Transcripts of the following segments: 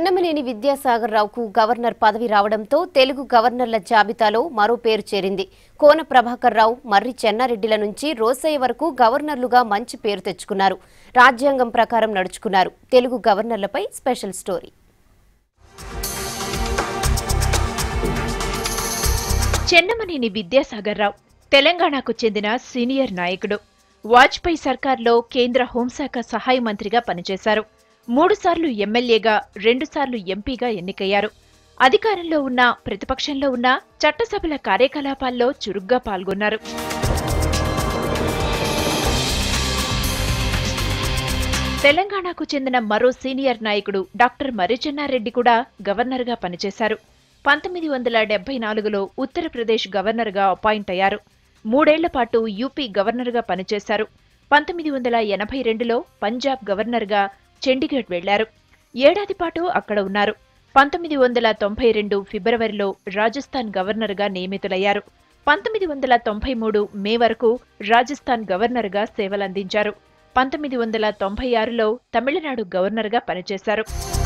చెన్నమనేని విద్యాసాగర్ రావుకు గవర్నర్ పదవి రావడంతో తెలుగు గవర్నర్ల జాబితాలో మరో పేరు చేరింది కోన ప్రభాకర్ రావు మర్రి చెన్నారెడ్డిల నుంచి రోసయ్య వరకు గవర్నర్లుగా మంచి పేరు తెచ్చుకున్నారు రాజ్యాంగం ప్రకారం నడుచుకున్నారు తెలుగు గవర్నర్లపై స్పెషల్ స్టోరీ చెన్నమనేని విద్యాసాగర్ రావు తెలంగాణకు చెందిన సీనియర్ నాయకుడు వాజ్పేయి సర్కార్లో కేంద్ర హోంశాఖ సహాయ మంత్రిగా పనిచేశారు మూడుసార్లు ఎమ్మెల్యేగా రెండుసార్లు ఎంపీగా ఎన్నికయ్యారు అధికారంలో ఉన్న ప్రతిపక్షంలో ఉన్న చట్టసభల కార్యకలాపాల్లో చురుగ్గా పాల్గొన్నారు తెలంగాణకు చెందిన మరో సీనియర్ నాయకుడు డాక్టర్ మర్రిచెన్నారెడ్డి కూడా గవర్నర్గా పనిచేశారు పంతొమ్మిది వందల డెబ్బై నాలుగులో ఉత్తరప్రదేశ్ గవర్నర్గా అపాయింట్ అయ్యారు మూడేళ్ల పాటు యూపీ గవర్నర్గా పనిచేశారు పంతొమ్మిది వందల ఎనభై రెండులో పంజాబ్ గవర్నర్గా చండీగఢ్ వెళ్లారు ఏడాది పాటు అక్కడ ఉన్నారు పంతొమ్మిది వందల తొంభై రెండు ఫిబ్రవరిలో రాజస్థాన్ గవర్నర్గా నియమితులయ్యారు పంతొమ్మిది వందల తొంభై మూడు మే వరకు రాజస్థాన్ గవర్నర్గా సేవలందించారు పంతొమ్మిది వందల తొంభై ఆరులో తమిళనాడు గవర్నర్గా పనిచేశారు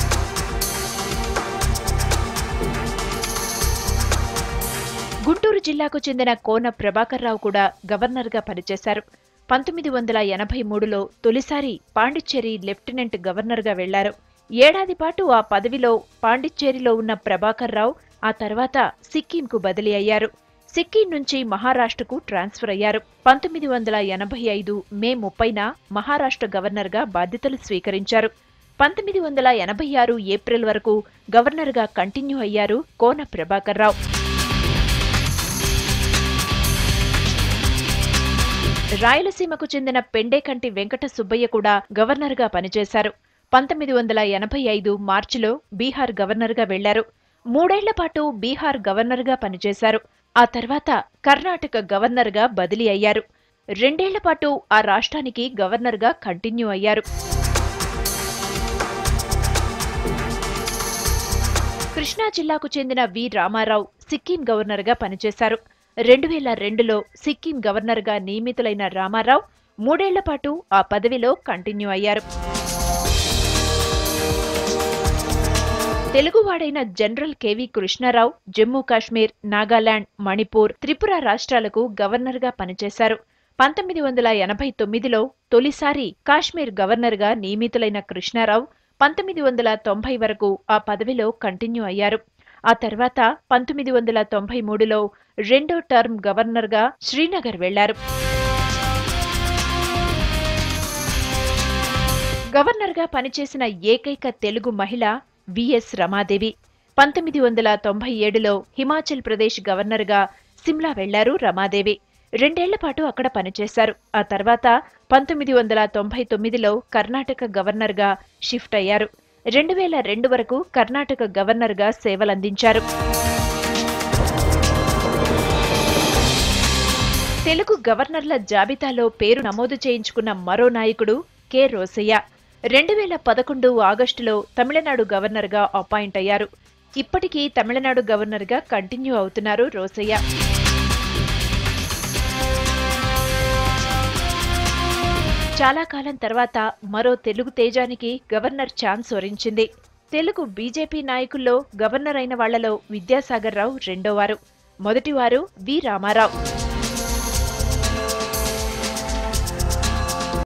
గుంటూరు జిల్లాకు చెందిన కోన ప్రభాకర్ రావు కూడా గవర్నర్గా పనిచేశారు పంతొమ్మిది వందల ఎనభై మూడులో తొలిసారి పాండిచ్చేరి లెఫ్టినెంట్ గవర్నర్గా వెళ్లారు ఏడాది పాటు ఆ పదవిలో పాండిచ్చేరిలో ఉన్న ప్రభాకర్ రావు ఆ తర్వాత సిక్కింకు బదిలీ అయ్యారు సిక్కిం నుంచి మహారాష్ట్రకు ట్రాన్స్ఫర్ అయ్యారు పంతొమ్మిది వందల ఎనభై ఐదు మే ముప్పైన మహారాష్ట్ర గవర్నర్గా బాధ్యతలు స్వీకరించారు పంతొమ్మిది వందల ఎనభై ఆరు ఏప్రిల్ వరకు గవర్నర్గా కంటిన్యూ అయ్యారు కోన ప్రభాకర్ రావు రాయలసీమకు చెందిన పెండేకంటి వెంకట సుబ్బయ్య కూడా గవర్నర్గా పనిచేశారు పంతొమ్మిది వందల ఎనభై ఐదు మార్చిలో బీహార్ గవర్నర్గా వెళ్లారు మూడేళ్ల పాటు బీహార్ గవర్నర్గా పనిచేశారు ఆ తర్వాత కర్ణాటక గవర్నర్గా బదిలీ అయ్యారు రెండేళ్ల పాటు ఆ రాష్ట్రానికి గవర్నర్గా కంటిన్యూ అయ్యారు కృష్ణా జిల్లాకు చెందిన వి రామారావు సిక్కిం గవర్నర్గా పనిచేశారు రెండు వేల రెండులో సిక్కిం గవర్నర్గా నియమితులైన రామారావు మూడేళ్ల పాటు ఆ పదవిలో కంటిన్యూ అయ్యారు తెలుగువాడైన జనరల్ కెవి కృష్ణారావు జమ్మూ కాశ్మీర్ నాగాలాండ్ మణిపూర్ త్రిపుర రాష్ట్రాలకు గవర్నర్గా పనిచేశారు పంతొమ్మిది వందల ఎనభై తొమ్మిదిలో తొలిసారి కాశ్మీర్ గవర్నర్గా నియమితులైన కృష్ణారావు పంతొమ్మిది వందల తొంభై వరకు ఆ పదవిలో కంటిన్యూ అయ్యారు ఆ తర్వాత పంతొమ్మిది వందల తొంభై మూడులో రెండో టర్మ్ గవర్నర్గా శ్రీనగర్ వెళ్లారు గవర్నర్గా పనిచేసిన ఏకైక తెలుగు మహిళ విఎస్ రమాదేవి పంతొమ్మిది వందల తొంభై ఏడులో హిమాచల్ ప్రదేశ్ గవర్నర్గా సిమ్లా వెళ్లారు రమాదేవి రెండేళ్ల పాటు అక్కడ పనిచేశారు ఆ తర్వాత పంతొమ్మిది వందల తొంభై తొమ్మిదిలో కర్ణాటక గవర్నర్గా షిఫ్ట్ అయ్యారు రెండు వేల రెండు వరకు కర్ణాటక గవర్నర్గా సేవలందించారు తెలుగు గవర్నర్ల జాబితాలో పేరు నమోదు చేయించుకున్న మరో నాయకుడు కె రోసయ్య రెండు వేల పదకొండు ఆగస్టులో తమిళనాడు గవర్నర్గా అపాయింట్ అయ్యారు ఇప్పటికీ తమిళనాడు గవర్నర్గా కంటిన్యూ అవుతున్నారు రోసయ్య చాలా కాలం తర్వాత మరో తెలుగు తేజానికి గవర్నర్ ఛాన్స్ వరించింది తెలుగు బీజేపీ నాయకుల్లో గవర్నర్ అయిన వాళ్లలో విద్యాసాగర్ రావు రెండోవారు మొదటివారు వి రామారావు